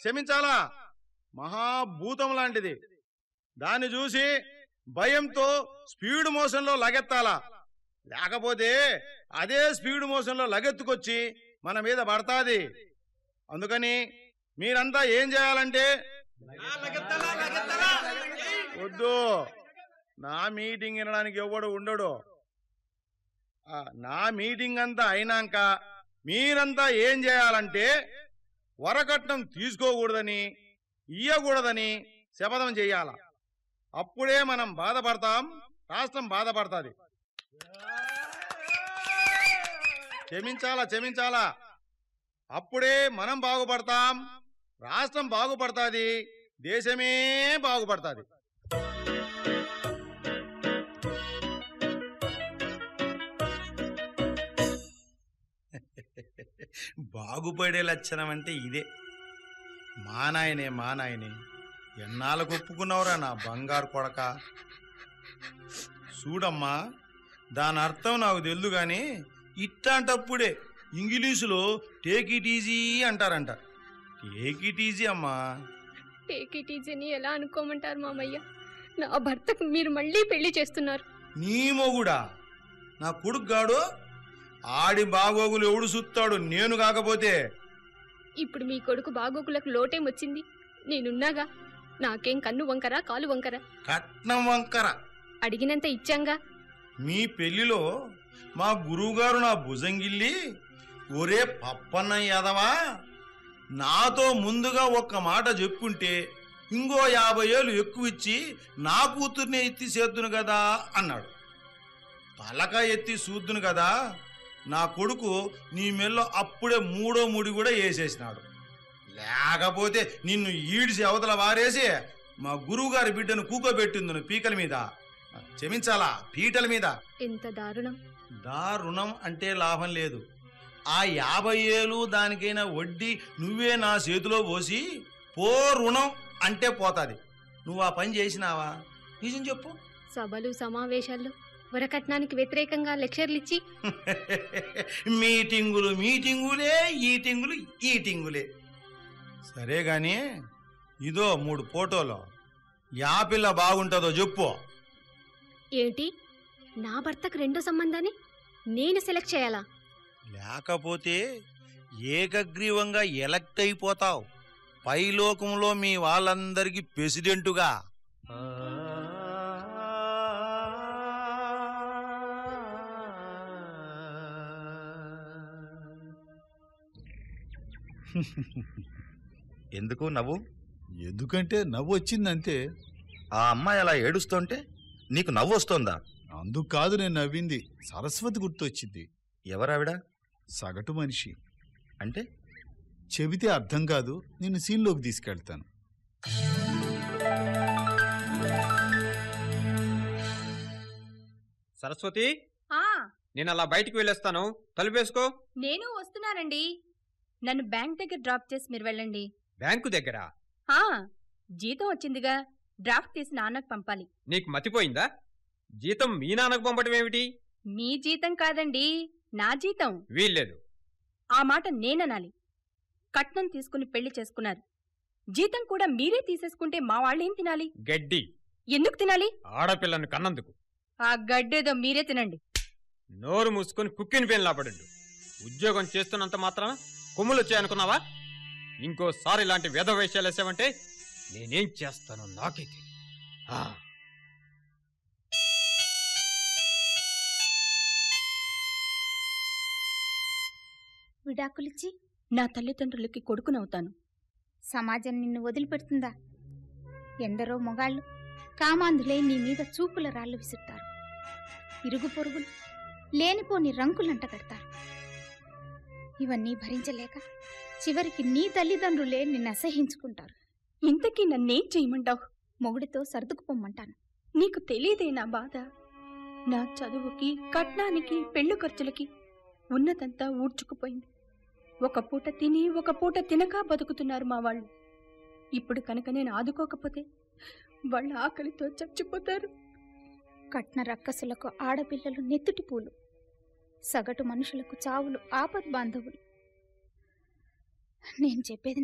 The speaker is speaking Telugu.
క్షమించాలా మహాభూతం లాంటిది దాన్ని చూసి భయంతో స్పీడ్ మోషన్లో లగెత్తాలా లేకపోతే అదే స్పీడ్ మోషన్లో లగెత్తుకొచ్చి మన మీద పడతాది అందుకని మీరంతా ఏం చేయాలంటే వద్దు నా మీటింగ్ వినడానికి ఎవడు ఉండడు ఆ, నా మీటింగ్ అంతా అయినాక మీరంతా ఏం చేయాలంటే వరకట్నం తీసుకోకూడదని ఇయ్యకూడదని శపథం చెయ్యాల అప్పుడే మనం బాధపడతాం రాష్ట్రం బాధపడుతుంది క్షమించాలా క్షమించాలా అప్పుడే మనం బాగుపడతాం రాష్ట్రం బాగుపడుతుంది దేశమే బాగుపడుతుంది బాగుపడే లక్షణం అంటే ఇదే మా నాయనే మా నాయనే ఎన్నాళ్ళకు ఒప్పుకున్నావురా నా బంగారు కొడక చూడమ్మా దాని అర్థం నాకు తెలుదు కానీ ఇట్లాంటప్పుడే ఇంగ్లీషులో టేక్ ఇట్ ఈజీ అంటారంట టేక్ ఇట్ ఈజీ అమ్మా టేక్ ఇట్ ఈజీని ఎలా అనుకోమంటారు మామయ్య నా భర్తకు మీరు మళ్ళీ పెళ్లి చేస్తున్నారు నీ మొగుడా నా కొడుకు గాడు ఆడి బాగోగులు ఎవడు సుత్తాడు నేను కాకపోతే ఇప్పుడు మీ కొడుకు బాగోగులకు లోటేం వచ్చింది నేనున్నాగా నాకేం కన్ను వంకరా కాలు వంకరా కట్నం వంకర అడిగినంత ఇచ్చాంగా మీ పెళ్లిలో మా గురువుగారు నా భుజంగిల్లి ఒరే పప్పన్న యాదవా నాతో ముందుగా ఒక్క మాట చెప్పుంటే ఇంకో యాభై ఏళ్ళు ఎక్కువ ఇచ్చి నా కూతుర్ని ఎత్తి చేద్దును కదా అన్నాడు తలక ఎత్తి చూద్దును కదా నా కొడుకు నీ మెల్లో అప్పుడే మూడో ముడి కూడా వేసేసినాడు లేకపోతే నిన్ను ఈడ్చి అవతల వారేసి మా గురువుగారి బిడ్డను కూకోబెట్టిందును పీకల మీద క్షమించాలా పీటల మీద ఎంత దారుణం దారుణం అంటే లాభం లేదు ఆ యాభై ఏళ్ళు దానికైనా వడ్డీ నువ్వే నా చేతిలో పోసి పో రుణం అంటే పోతాది నువ్వు ఆ పని చేసినావా నిజం చెప్పు సభలు సమావేశాల్లో వరకట్నానికి వ్యతిరేకంగా లెక్చర్లు ఇచ్చి మీటింగులు మీటింగులే ఈటింగులు ఈటింగులే సరే గాని ఇదో మూడు ఫోటోలు యా పిల్ల బాగుంటుందో చెప్పు ఏమిటి నా భర్తకు రెండో సంబంధాన్ని నేను సెలెక్ట్ చేయాలా లేకపోతే ఏకగ్రీవంగా ఎలక్ట్ అయిపోతావు పైలోకంలో మీ వాళ్ళందరికీ ప్రెసిడెంటుగా ఎందుకు నవ్వు ఎందుకంటే నవ్వు వచ్చిందంతే ఆ అమ్మాయి అలా ఏడుస్తుంటే నీకు నవ్వు వస్తోందా అందుకు కాదు నేను నవ్వింది సరస్వతి గుర్తొచ్చింది ఎవరావిడ సగటు మనిషి అంటే చెబితే అర్థం కాదు నేను సీన్లోకి తీసుకెళ్తాను సరస్వతి ఆ నేను అలా బయటికి వెళ్ళేస్తాను తలుపేసుకో నేను వస్తున్నానండి నన్ను బ్యాంక్ దగ్గర డ్రాప్ చేసి మీరు వెళ్ళండి బ్యాంకు దగ్గర ఆ జీతం వచ్చిందిగా డ్రాఫ్ట్ తీసి నాన్నకు పంపాలి నీకు మతిపోయిందా జీతం మీ నాన్నకు పంపడం ఏమిటి మీ జీతం కాదండి నా జీతం వీల్లేదు ఆ మాట నేననాలి కట్నం తీసుకుని పెళ్లి చేసుకున్నారు జీతం కూడా మీరే తీసేసుకుంటే మా వాళ్ళేం తినాలి గడ్డి ఎందుకు తినాలి ఆడపిల్లను కన్నందుకు ఆ గడ్డేదో మీరే తినండి నోరు మూసుకొని కుక్కిన పేను లాపడండు ఉద్యోగం చేస్తున్నంత మాత్రాన కొమ్ములు వచ్చాయనుకున్నావా ఇంకోసారి ఇలాంటి వేద వేషాలు వేసావంటే నేనేం చేస్తానో నాకే తెలియదు. ఆ విడాకులిచ్చి నా తల్లిదండ్రులకి కొడుకునవుతాను సమాజం నిన్ను వదిలిపెడుతుందా ఎందరో మొగాళ్ళు కామాంధులై నీ మీద చూపుల రాళ్ళు విసురుతారు ఇరుగు పొరుగులు లేనిపోని రంకులంట కడతారు ఇవన్నీ భరించలేక చివరికి నీ తల్లిదండ్రులే నిన్ను అసహించుకుంటారు ఇంతకీ నన్నేం చేయమంటావు మొగుడితో సర్దుకుపోమ్మంటాను నీకు తెలియదే నా బాధ నా చదువుకి కట్నానికి పెళ్లి ఖర్చులకి ఉన్నదంతా ఊడ్చుకుపోయింది ఒక పూట తిని ఒక పూట తినక బతుకుతున్నారు మా వాళ్ళు ఇప్పుడు కనుక నేను ఆదుకోకపోతే వాళ్ళ ఆకలితో చచ్చిపోతారు కట్న రక్కసులకు ఆడపిల్లలు నెత్తుటి పూలు సగటు మనుషులకు చావులు ఆపద్ బాంధవులు నేను చెప్పేది